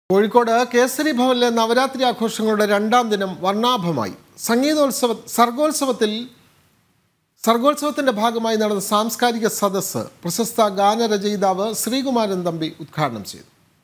കോഴിക്കോട് കേസരി ഭവനിലെ നവരാത്രി ആഘോഷങ്ങളുടെ രണ്ടാം ദിനം വർണ്ണാഭമായി സംഗീതോത്സവ സർഗോത്സവത്തിൽ സർഗോത്സവത്തിന്റെ ഭാഗമായി നടന്ന സാംസ്കാരിക സദസ്സ് പ്രശസ്ത ഗാനരചയിതാവ് ശ്രീകുമാരൻ തമ്പി ഉദ്ഘാടനം ചെയ്തു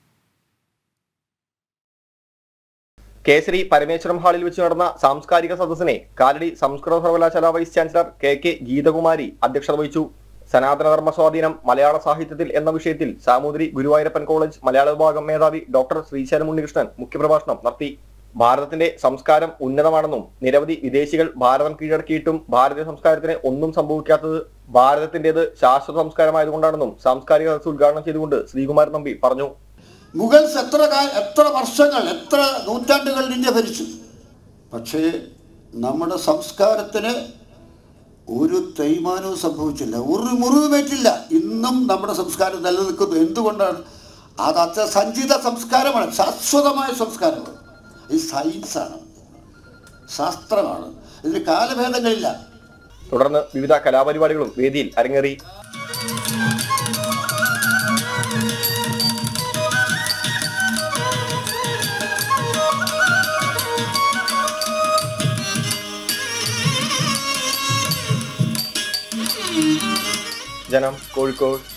കേസരി പരമേശ്വരം ഹാളിൽ വെച്ച് നടന്ന സാംസ്കാരിക സദസ്സിനെ കാലടി സംസ്കൃത സർവകലാശാല vice chancellor K K Geethakumari അധ്യക്ഷത വഹിച്ചു സനാതനധർമ്മ സ്വാധീനം മലയാള സാഹിത്യത്തിൽ എന്ന വിഷയത്തിൽ സാമൂതിരി ഗുരുവായൂരപ്പൻ കോളേജ് മലയാള വിഭാഗം മേധാവി ഡോക്ടർ ശ്രീശൈലം ഉണ്ണികൃഷ്ണൻ മുഖ്യപ്രഭാഷണം നടത്തി ഭാരതത്തിന്റെ സംസ്കാരം ഉന്നതമാണെന്നും നിരവധി വിദേശികൾ ഭാരതം കീഴടക്കിയിട്ടും ഭാരതീയ സംസ്കാരത്തിന് ഒന്നും സംഭവിക്കാത്തത് ഭാരതത്തിന്റേത് ശാശ്വത സംസ്കാരമായതുകൊണ്ടാണെന്നും സാംസ്കാരിക സദസ്സ് ഉദ്ഘാടനം ചെയ്തുകൊണ്ട് ശ്രീകുമാരൻ തമ്പി പറഞ്ഞു മുഗൾസ് എത്ര കാ- എത്ര വർഷങ്ങൾ എത്ര നൂറ്റാണ്ടുകൾ ഇന്ത്യ ഭരിച്ചു പക്ഷേ നമ്മുടെ സംസ്കാരത്തിന് ഒരു തേയ്മാനവും സംഭവിച്ചില്ല ഒരു മുറിവുമേറ്റില്ല ഇന്നും നമ്മുടെ സംസ്കാരം നിലനിൽക്കുന്നു എന്തുകൊണ്ടാണ് അത് അത്ര സഞ്ചിത സംസ്കാരമാണ് ശാശ്വതമായ സംസ്കാരമാണ് ഈ സയൻസാണ് ശാസ്ത്രമാണ് ഇതിന് കാലഭേദങ്ങളില്ല തുടർന്ന് വിവിധ കലാപരിപാടികളും വേദിയിൽ അരങ്ങേറി ജനം കോഴിക്കോട്